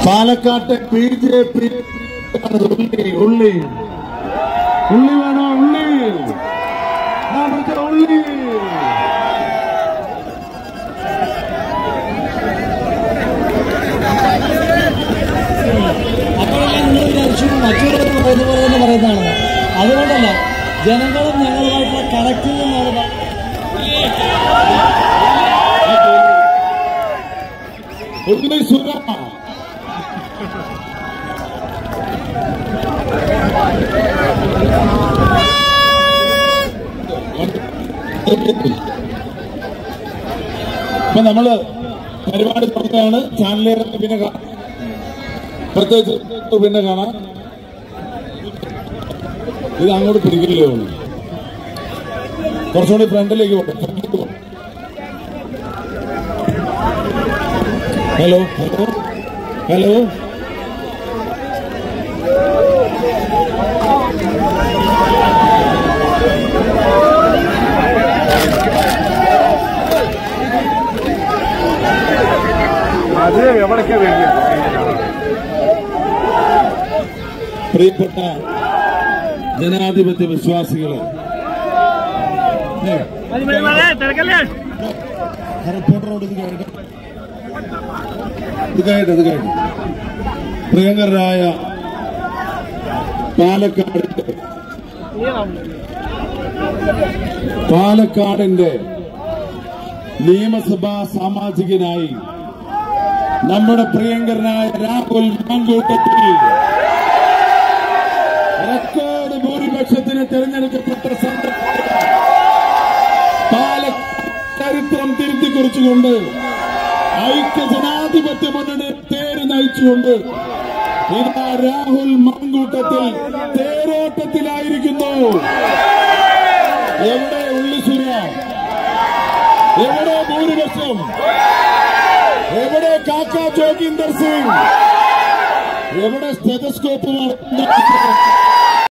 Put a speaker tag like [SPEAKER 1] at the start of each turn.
[SPEAKER 1] പാലക്കാട്ടെ B J P ഉള്ളി ഉള്ളി ഉള്ളി വേണോ ഉള്ളി ആ, പിടിച്ചോ, ഉള്ളി
[SPEAKER 2] അപ്പോഴെല്ലാം നിങ്ങൾ വിചാരിച്ചു മറ്റുള്ളവർ പറയുന്ന പോലെ തന്നെ പറയുന്നതാണ് അതുകൊണ്ടല്ല ജനങ്ങളും ഞങ്ങളുമായിട്ടുള്ള കണക്റ്റിൽ നിന്നാണ് പ-
[SPEAKER 1] ഉള്ളി സുര അപ്പൊ നമ്മള് പരിപാടി തുടങ്ങുകയാണ് ചാനലുകൾ പിന്നെ കാണാം പ്രത്യേകിച്ച് പിന്നെ കാണാം ഇത് അങ്ങോട്ട് പിടിക്കില്ലേ ഉള്ളൂ കുറച്ചുകൂടി ഫ്രണ്ടിലേക്ക് പോകട്ടെ ഫ്രണ്ടിലേക്ക് പോകട്ടെ ഹലോ ഹലോ ഹലോ
[SPEAKER 3] അത് എവിടേക്കാ വേണ്ടിയത്
[SPEAKER 1] പ്രിയപ്പെട്ട ജനാധിപത്യ വിശ്വാസികളെ ഏ, റിപ്പോർട്ടറോട് ഇത് കേൾക്കാം ഇത് കേട്ട് ഇത് കേട്ട് പ്രിയങ്കരായ പാലക്കാടിന്റെ പാലക്കാടിന്റെ നിയമസഭാ സാമാജികനായി നമ്മുടെ പ്രിയങ്കരനായ രാഹുൽ മാങ്കൂട്ടത്തിൽ റെക്കോർഡ് ഭൂരിപക്ഷത്തിന് തെരഞ്ഞെടുക്കപ്പെട്ട സന്ദർഭത്തിൽ പാലക്കാട് ചരിത്രം തിരുത്തി കുറിച്ചുകൊണ്ട് ഐക്യ ജനാധിപത്യ മുന്നണി തേര് നയിച്ചുകൊണ്ട് ഇതാ രാഹുൽ മങ്കൂട്ടത്തിൽ തേരോട്ടത്തിലായിരിക്കുന്നു എവിടെ ഉള്ളിസുര എവിടെ ഭൂരിപക്ഷം എവിടെ കാക്ക ജോഗീന്ദർ സിംഗ് എവിടെ സ്റ്റെതസ്കോപ്പ്